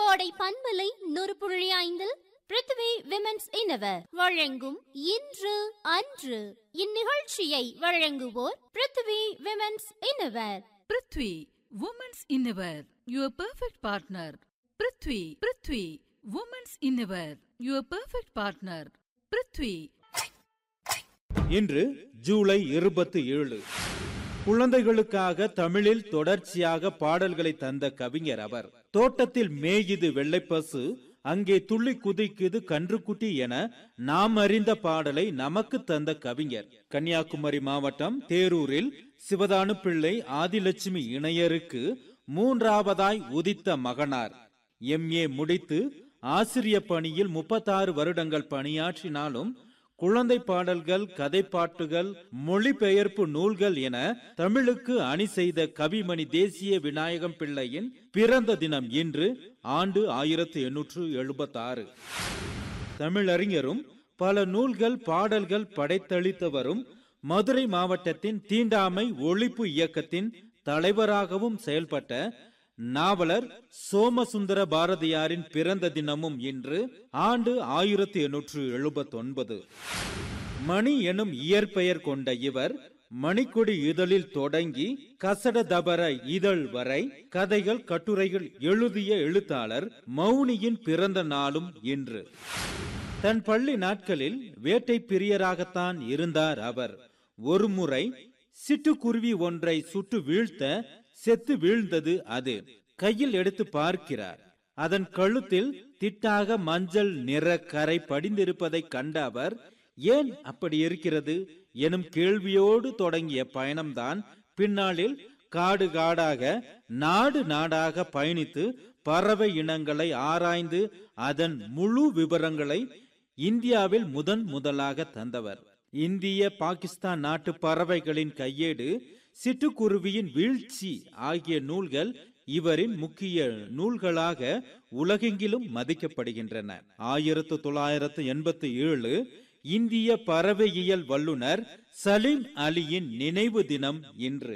கோடை பன்மலை நூறு புள்ளி ஐந்தில் பிருத்வி விமென்ஸ் இன்னவர் வழங்கும் இன்று அன்று இந்நிகழ்ச்சியை வழங்குவோர் Prithvi women's innerwear Prithvi women's innerwear your perfect partner Prithvi Prithvi women's innerwear your perfect partner Prithvi இன்று ஜூலை இருபத்தி ஏழு குழந்தைகளுக்காக தமிழில் தொடர்ச்சியாக பாடல்களை தந்த கவிஞர் அவர் தோட்டத்தில் மேயுது வெள்ளைப்பசு அங்கே துள்ளி குதிக்குது கன்றுக்குட்டி என நாம் அறிந்த பாடலை நமக்கு தந்த கவிஞர் கன்னியாகுமரி மாவட்டம் தேரூரில் சிவதானு பிள்ளை ஆதிலட்சுமி இணையருக்கு மூன்றாவதாய் உதித்த மகனார் எம்ஏ முடித்து ஆசிரிய பணியில் முப்பத்தாறு வருடங்கள் பணியாற்றினாலும் குழந்தை பாடல்கள் கதைப்பாட்டுகள் மொழிபெயர்ப்பு நூல்கள் என தமிழுக்கு அணி செய்த கவிமணி தேசிய விநாயகம் பிள்ளையின் பிறந்த தினம் இன்று ஆண்டு ஆயிரத்தி எண்ணூற்று எழுபத்தாறு தமிழறிஞரும் பல நூல்கள் பாடல்கள் படைத்தளித்தவரும் மதுரை மாவட்டத்தின் தீண்டாமை ஒழிப்பு இயக்கத்தின் தலைவராகவும் செயல்பட்ட நாவலர் சோமசுந்தர பாரதியாரின் பிறந்த தினமும் இன்று ஆண்டு ஆயிரத்தி எண்ணூற்று எழுபத்தி ஒன்பது மணி எனும் இயற்பெயர் கொண்ட இவர் மணிக்கொடி இதழில் தொடங்கி கசட தபர இதழ் வரை கதைகள் கட்டுரைகள் எழுதிய எழுத்தாளர் மௌனியின் பிறந்த நாளும் இன்று தன் பள்ளி நாட்களில் வேட்டை பிரியராகத்தான் இருந்தார் அவர் ஒருமுறை சிட்டுக்குருவி ஒன்றை சுட்டு வீழ்த்த செத்து வீழ்ந்தது அது கையில் எடுத்து பார்க்கிறார் அதன் கழுத்தில் திட்டாக மஞ்சள் நிற கரை படிந்திருப்பதை கண்ட அவர் ஏன் அப்படி இருக்கிறது எனும் கேள்வியோடு தொடங்கிய பயணம்தான் பின்னாளில் காடு காடாக நாடு நாடாக பயணித்து பறவை இனங்களை ஆராய்ந்து அதன் முழு விவரங்களை இந்தியாவில் முதன் முதலாக தந்தவர் இந்திய பாகிஸ்தான் நாட்டு பறவைகளின் கையேடு சிட்டுக்குருவியின் வீழ்ச்சி ஆகிய நூல்கள் இவரின் முக்கிய நூல்களாக உலகெங்கிலும் மதிக்கப்படுகின்றன ஆயிரத்து தொள்ளாயிரத்து எண்பத்தி ஏழு இந்திய பறவையியல் வல்லுனர் சலீம் அலியின் நினைவு தினம் இன்று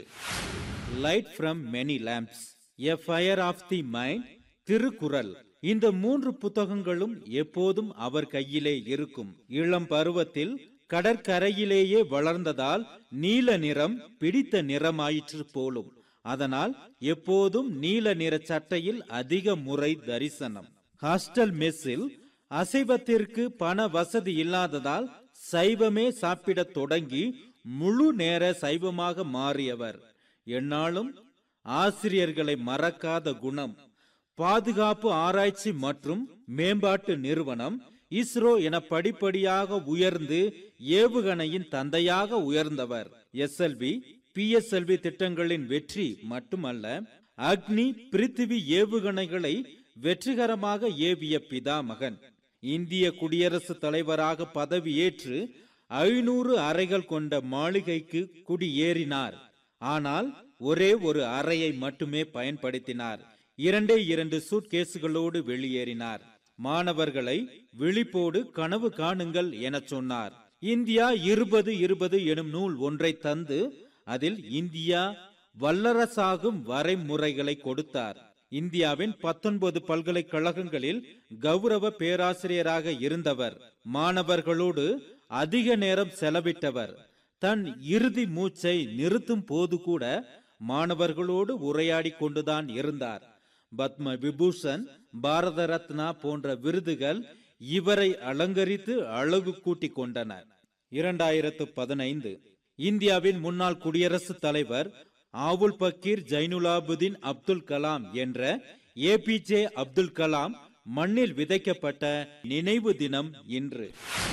light from many lamps a fire of the mind Thirukkural இந்த மூன்று புத்தகங்களும் எப்போதும் அவர் கையிலே இருக்கும் இளம் பருவத்தில் கடற்கரையிலேயே வளர்ந்ததால் நீல நிறம் பிடித்த நிறமாயிற்று போலும் அதனால் எப்போதும் நீல நிற சட்டையில் அதிக முறை தரிசனம் ஹாஸ்டல் மெஸ்ஸில் அசைவத்திற்கு பண வசதி இல்லாததால் சைவமே சாப்பிடத் தொடங்கி முழு நேர சைவமாக மாறியவர் என்னாலும் ஆசிரியர்களை மறக்காத குணம் பாதுகாப்பு ஆராய்ச்சி மற்றும் மேம்பாட்டு நிறுவனம் இஸ்ரோ என படிப்படியாக உயர்ந்து ஏவுகணையின் தந்தையாக உயர்ந்தவர் எஸ்எல்வி பிஎஸ்எல்வி திட்டங்களின் வெற்றி மட்டுமல்ல அக்னி பிருத்திவி ஏவுகணைகளை வெற்றிகரமாக ஏவிய பிதாமகன் இந்திய குடியரசுத் தலைவராக பதவியேற்று ஐநூறு அறைகள் கொண்ட மாளிகைக்கு குடியேறினார் ஆனால் ஒரே ஒரு அறையை மட்டுமே பயன்படுத்தினார் இரண்டே இரண்டு சூட்கேசுகளோடு வெளியேறினார் மாணவர்களை விழிப்போடு கனவு காணுங்கள் என சொன்னார் இந்தியா இருபது இருபது எனும் நூல் ஒன்றை தந்து அதில் இந்தியா வல்லரசாகும் வரைமுறைகளை கொடுத்தார் இந்தியாவின் பத்தொன்பது பல்கலைக்கழகங்களில் கௌரவ பேராசிரியராக இருந்தவர் மாணவர்களோடு அதிக நேரம் செலவிட்டவர் தன் இறுதி மூச்சை நிறுத்தும் போது கூட மாணவர்களோடு உரையாடி கொண்டுதான் இருந்தார் பத்ம விபூஷன் பாரத ரத்னா போன்ற விருதுகள் இவரை அலங்கரித்து அழகு கூட்டிக் கொண்டன இரண்டாயிரத்து பதினைந்து இந்தியாவின் முன்னாள் குடியரசுத் தலைவர் ஆவுல் பக்கீர் ஜைனுலாபுதீன் அப்துல் கலாம் என்ற ஏபிஜே அப்துல் கலாம் மண்ணில் விதைக்கப்பட்ட நினைவு தினம் இன்று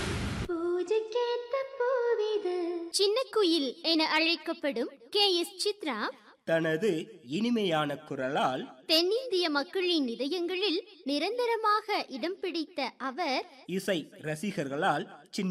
பூஜைக்கேத்த பூவிது சின்ன குயில் என அழைக்கப்படும் கே எஸ் சித்ரா தனது இனிமையான குரலால் தென்னிந்திய மக்களின் இதயங்களில் நிரந்தரமாக இடம் பிடித்த அவர் இசை ரசிகர்களால் சின்ன